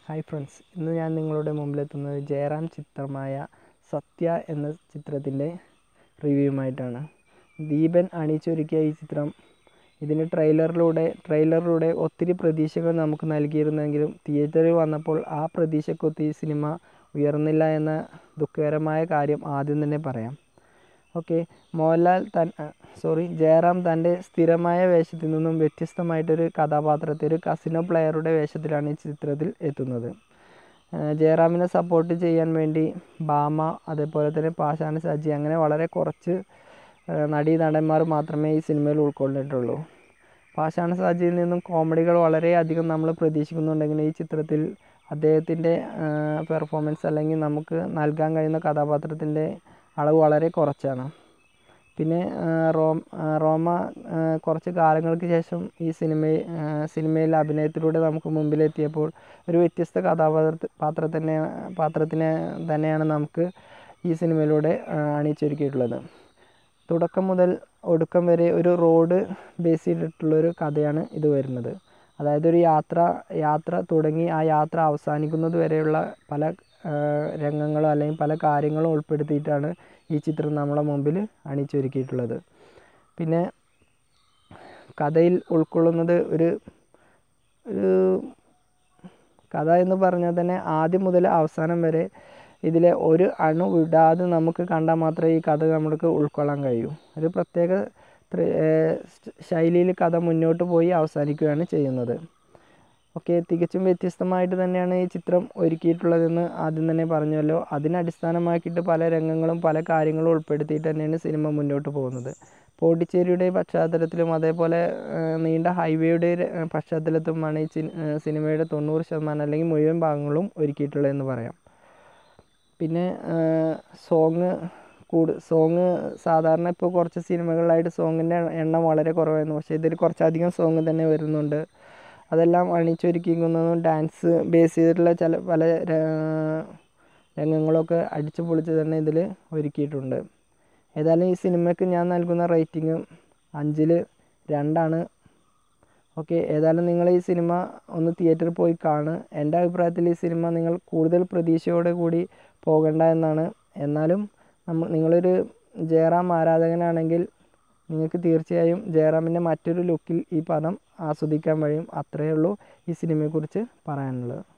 hi friends ഇന്ന് ഞാൻ നിങ്ങളുടെ മുമ്പിലെത്തുന്നത് ജയറാം ചിത്രമായ സത്യ എന്ന ചിത്രത്തിൻ്റെ റിവ്യൂവുമായിട്ടാണ് ദീപൻ അണിയിച്ചൊരുക്കിയ ഈ ചിത്രം ഇതിന് ട്രെയിലറിലൂടെ ട്രെയിലറിലൂടെ ഒത്തിരി പ്രതീക്ഷകൾ നമുക്ക് നൽകിയിരുന്നെങ്കിലും തിയേറ്ററിൽ വന്നപ്പോൾ ആ പ്രതീക്ഷക്കൊത്ത് ഈ സിനിമ ഉയർന്നില്ല എന്ന ദുഃഖകരമായ കാര്യം ആദ്യം തന്നെ പറയാം ഓക്കെ മോഹൻലാൽ തൻ സോറി ജയറാം തൻ്റെ സ്ഥിരമായ വേഷത്തിൽ നിന്നും വ്യത്യസ്തമായിട്ടൊരു കഥാപാത്രത്തെ ഒരു കസിനോ പ്ലെയറുടെ വേഷത്തിലാണ് ഈ ചിത്രത്തിൽ എത്തുന്നത് ജയറാമിനെ സപ്പോർട്ട് ചെയ്യാൻ വേണ്ടി ഭാമ അതേപോലെ തന്നെ പാഷാണ സജി അങ്ങനെ വളരെ കുറച്ച് നടീ നടന്മാർ മാത്രമേ ഈ സിനിമയിൽ ഉൾക്കൊണ്ടിട്ടുള്ളൂ പാഷാണ സജിയിൽ നിന്നും കോമഡികൾ വളരെയധികം നമ്മൾ പ്രതീക്ഷിക്കുന്നുണ്ടെങ്കിൽ ഈ ചിത്രത്തിൽ അദ്ദേഹത്തിൻ്റെ പെർഫോമൻസ് അല്ലെങ്കിൽ നമുക്ക് നൽകാൻ കഴിയുന്ന കഥാപാത്രത്തിൻ്റെ അളവ് വളരെ കുറച്ചാണ് പിന്നെ റോം റോമ കുറച്ച് കാലങ്ങൾക്ക് ശേഷം ഈ സിനിമ സിനിമയിൽ അഭിനയത്തിലൂടെ നമുക്ക് മുമ്പിലെത്തിയപ്പോൾ ഒരു വ്യത്യസ്ത കഥാപാത്ര പാത്രത്തിനെ പാത്രത്തിനെ തന്നെയാണ് നമുക്ക് ഈ സിനിമയിലൂടെ അണിയിച്ചൊരുക്കിയിട്ടുള്ളത് തുടക്കം മുതൽ ഒടുക്കം വരെ ഒരു റോഡ് ബേസ് ചെയ്തിട്ടുള്ളൊരു കഥയാണ് ഇത് വരുന്നത് അതായത് ഒരു യാത്ര യാത്ര തുടങ്ങി ആ യാത്ര അവസാനിക്കുന്നത് വരെയുള്ള പല രംഗങ്ങളും അല്ലെങ്കിൽ പല കാര്യങ്ങളും ഉൾപ്പെടുത്തിയിട്ടാണ് ഈ ചിത്രം നമ്മളെ മുമ്പിൽ അണിയിച്ചൊരുക്കിയിട്ടുള്ളത് പിന്നെ കഥയിൽ ഉൾക്കൊള്ളുന്നത് ഒരു ഒരു കഥ എന്ന് പറഞ്ഞാൽ തന്നെ ആദ്യം മുതൽ അവസാനം വരെ ഇതിലെ ഒരു അണു വിടാതെ നമുക്ക് കണ്ടാൽ മാത്രമേ ഈ കഥ നമുക്ക് ഉൾക്കൊള്ളാൻ കഴിയൂ ഒരു പ്രത്യേക ശൈലിയിൽ കഥ മുന്നോട്ട് പോയി അവസാനിക്കുകയാണ് ചെയ്യുന്നത് ഓക്കെ തികച്ചും വ്യത്യസ്തമായിട്ട് തന്നെയാണ് ഈ ചിത്രം ഒരുക്കിയിട്ടുള്ളതെന്ന് ആദ്യം തന്നെ പറഞ്ഞല്ലോ അതിനടിസ്ഥാനമാക്കിയിട്ട് പല രംഗങ്ങളും പല കാര്യങ്ങളും ഉൾപ്പെടുത്തിയിട്ട് തന്നെയാണ് സിനിമ മുന്നോട്ട് പോകുന്നത് പോണ്ടിച്ചേരിയുടെ പശ്ചാത്തലത്തിലും അതേപോലെ നീണ്ട ഹൈവേയുടെ പശ്ചാത്തലത്തിലുമാണ് ഈ സിനിമയുടെ തൊണ്ണൂറ് ശതമാനം അല്ലെങ്കിൽ മുഴുവൻ ഭാഗങ്ങളും ഒരുക്കിയിട്ടുള്ളതെന്ന് പറയാം പിന്നെ സോങ് കൂട് സോങ് സാധാരണ ഇപ്പോൾ കുറച്ച് സിനിമകളിലായിട്ട് സോങ്ങിൻ്റെ എണ്ണം വളരെ കുറവായിരുന്നു പക്ഷേ ഇതിൽ കുറച്ചധികം സോങ് തന്നെ വരുന്നുണ്ട് അതെല്ലാം അണിച്ചൊരുക്കിക്കുന്നതും ഡാൻസ് ബേസ് ചെയ്തിട്ടുള്ള ചില പല രംഗങ്ങളൊക്കെ അടിച്ചു പൊളിച്ച് തന്നെ ഇതിൽ ഒരുക്കിയിട്ടുണ്ട് ഏതായാലും ഈ സിനിമയ്ക്ക് ഞാൻ നൽകുന്ന റേറ്റിംഗ് അഞ്ചിൽ രണ്ടാണ് ഓക്കെ ഏതായാലും നിങ്ങൾ ഈ സിനിമ ഒന്ന് തിയേറ്ററിൽ പോയി കാണുക എൻ്റെ അഭിപ്രായത്തിൽ ഈ സിനിമ നിങ്ങൾ കൂടുതൽ പ്രതീക്ഷയോടെ കൂടി പോകേണ്ട എന്നാണ് എന്നാലും നമ്മൾ നിങ്ങളൊരു ജയറാം ആരാധകനാണെങ്കിൽ നിങ്ങൾക്ക് തീർച്ചയായും ജയറാമിൻ്റെ മറ്റൊരു ലുക്കിൽ ഈ പദം ആസ്വദിക്കാൻ കഴിയും അത്രയേ ഉള്ളൂ ഈ സിനിമയെക്കുറിച്ച് പറയാനുള്ളത്